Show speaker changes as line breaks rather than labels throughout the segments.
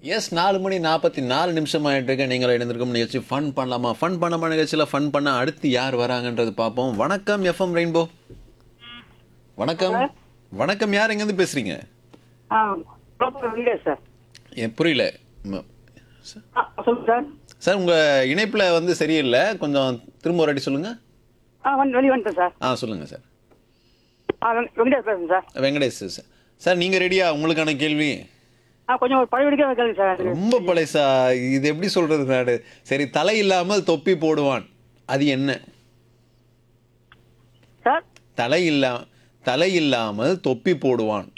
S நாலு மணி நாற்பத்தி நாலு நிமிஷம் ஆயிட்டு இருக்கு நீங்கள் இணைந்திருக்கும் நிகழ்ச்சி ஃபன் பண்ணலாமா ஃபன் பண்ணாம நிகழ்ச்சியில் ஃபன் பண்ண அடுத்து யார் வராங்கன்றது பார்ப்போம் வணக்கம் எஃப்எம் ரெயின்போ வணக்கம் வணக்கம் யார் எங்கேருந்து பேசுறீங்க
ஆ ப்ராப்பர் வில்லேஜ் சார்
என் புரியல ம-
ஆ சொல்லுங்க சார்
சார் உங்க இணைப்புல வந்து சரியில்லை கொஞ்சம் திரும்ப ஒரு வாட்டி சொல்லுங்க
ஆ வந்து வெளியே வந்துட்டேன் சார்
ஆ சொல்லுங்க சார்
ஆ வெங்க- வெங்கடேஷ் பேசுறேன் சார்
வெங்கடேஷ் சார் சார் நீங்க ரெடியா உங்களுக்கான கேள்வி
ஆ கொஞ்சம் ஒரு பழைய வீடுக்கே கேளுங்க சார்
ரொம்ப பழைசா இது எப்படி சொல்றது நாடு சரி தலை இல்லாமல் தொப்பி போடுவான் அது என்ன
சார்
தலை இல்லா தலை இல்லாமல் தொப்பி போடுவான்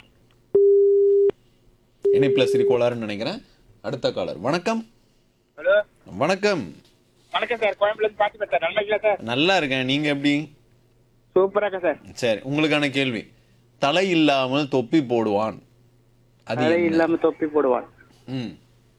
இணைப்புல சிறி கோளாறுன்னு நினைக்கிறேன் அடுத்த காலர் வணக்கம்
ஹலோ
வணக்கம்
வணக்கம் சார் கோயம்புலேருந்து பார்த்து சார் நல்லா இருக்கீங்களா சார்
நல்லா இருக்கேன் நீங்க எப்படி
சூப்பரா இருக்கேன் சார்
சரி உங்களுக்கான கேள்வி தலை இல்லாமல் தொப்பி போடுவான் அது
தலை
என்ன?
இல்லாம தொப்பி போடுவான்
ம்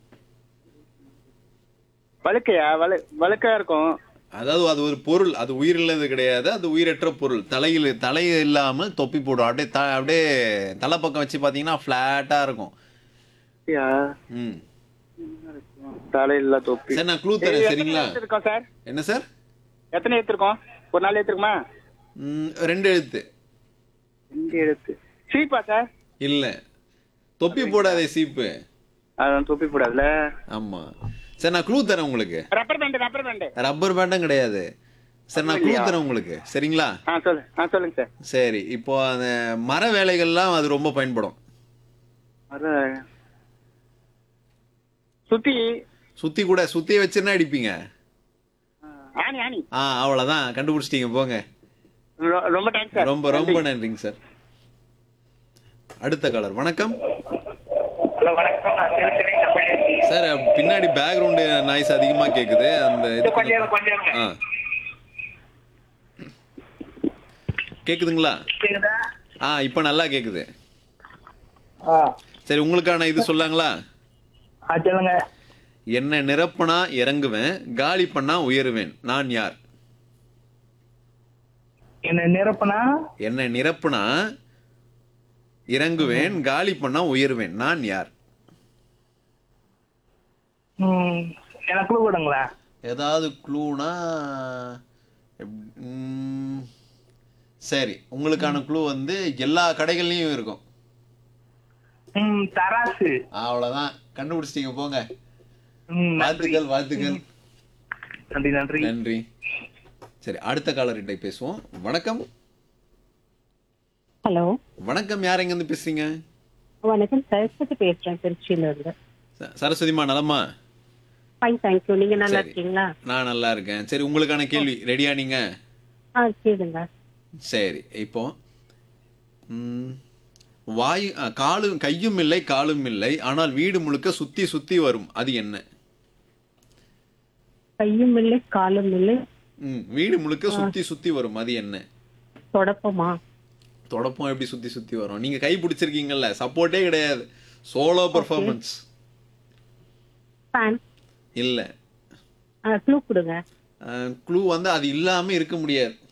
வழுக்கையா வலு வழுக்கா இருக்கும்
அதாவது அது ஒரு பொருள் அது உயிரிழந்தது கிடையாது அது உயிரற்ற பொருள் தலையில் தலை இல்லாமல் தொப்பி போடும் அப்படியே த அப்படியே தலை பக்கம் வச்சு பார்த்தீங்கன்னா ஃப்ளாட்டாக இருக்கும்
யா,
ம்
தலை இல்ல தொப்பி
சரி நான் க்ளூ தரேன் சரிங்களா
இருக்கோம் சார்
என்ன சார்
எத்தனை எடுத்திருக்கோம் ஒரு நாள் எடுத்துருக்குமா
ம், ரெண்டு எழுத்து
இங்க எடுத்து சீப்பா சார்
இல்லை தொப்பி போடாதே சீப்பு
அதான் தொப்பி போடாதுல
ஆமாம் சரி நான் க்ளூ தரேன் உங்களுக்கு
rubber band rubber band
rubber பேண்டும் கிடையாது சரி நான் க்ளூ தரேன் உங்களுக்கு சரிங்களா
ஆ சொல்லு ஆ சொல்லுங்க சார்
சரி இப்போ அந்த மர வேலைகள்லாம் அது ரொம்ப பயன்படும்
அத சுத்தி
சுத்தி கூட சுத்தி வச்சுன்னா அடிப்பீங்க
ஆனி ஆனி
ஆ அவ்வளோதான் கண்டுபிடிச்சிட்டீங்க போங்க
ரொ- ரொம்ப தேங்க்ஸ் சார்
ரொம்ப ரொம்ப நன்றிங்க சார் அடுத்த காலர் வணக்கம்
ஹலோ வணக்கம் நான் திருச்சிரை கம்பெனி.
சார் பின்னாடி பேக்ரவுண்டு நாய்ஸ் அதிகமா கேக்குது அந்த இது
இது கொஞ்சம் இருங்க, கொஞ்சம் இருங்க.
ஆ கேக்குதுங்களா
கேக்குதா?
ஆ இப்போ நல்லா கேக்குது
ஆ
சரி உங்களுக்கான இது சொல்லாங்களா
ஆ, சொல்லுங்க
என்ன நிரப்புனா இறங்குவேன் காலி பண்ணா உயருவேன் நான் யார்
என்ன நிரப்புனா
என்ன நிரப்புனா இறங்குவேன் காலி பண்ணா உயருவேன் நான் யார்
ம், எனக்கு clue கொடுங்களா
ஏதாவது க்ளூனா சரி உங்களுக்கான க்ளூ வந்து எல்லா கடைகள்லயும் இருக்கும்
ம், தராசு
அவ்வளவுதான் கண்டுபிடிச்சிட்டீங்க போங்க
ம், நன்றி
வாழ்த்துக்கள் வாழ்த்துக்கள்
நன்றி நன்றி
நன்றி சரி அடுத்த காலர்கிட்ட பேசுவோம் வணக்கம்
ஹலோ
வணக்கம் யார் எங்க இருந்து பேசுறீங்க
வணக்கம் சரஸ்வதி பேசுறேன் திருச்சியில இருந்து
ச- சரஸ்வதிமா நலமா
ஃபைன் தேங்க்யூ நீங்க நல்லா
சரி.
இருக்கீங்களா
நான் நல்லா இருக்கேன் சரி உங்களுக்கான கேள்வி ரெடியா நீங்க
ஆ கேளுங்க
சரி இப்போ ம், வாயு அ, காலும் கையும் இல்லை காலும் இல்லை ஆனால் வீடு முழுக்க சுத்தி சுத்தி வரும் அது என்ன
கையும் இல்லை காலும் இல்லை
ம், வீடு முழுக்க சுத்தி சுத்தி வரும் அது என்ன
தொடப்பமா
தொடப்பம் எப்படி சுத்தி சுத்தி வரும் நீங்க கை பிடிச்சிருக்கீங்கல்ல சப்போர்ட்டே கிடையாது சோலோ பெர்ஃபார்மன்ஸ்
ஃபேன்
இல்ல
க்ளூ கொடுங்க
க்ளூ வந்து அது இல்லாம இருக்க முடியாது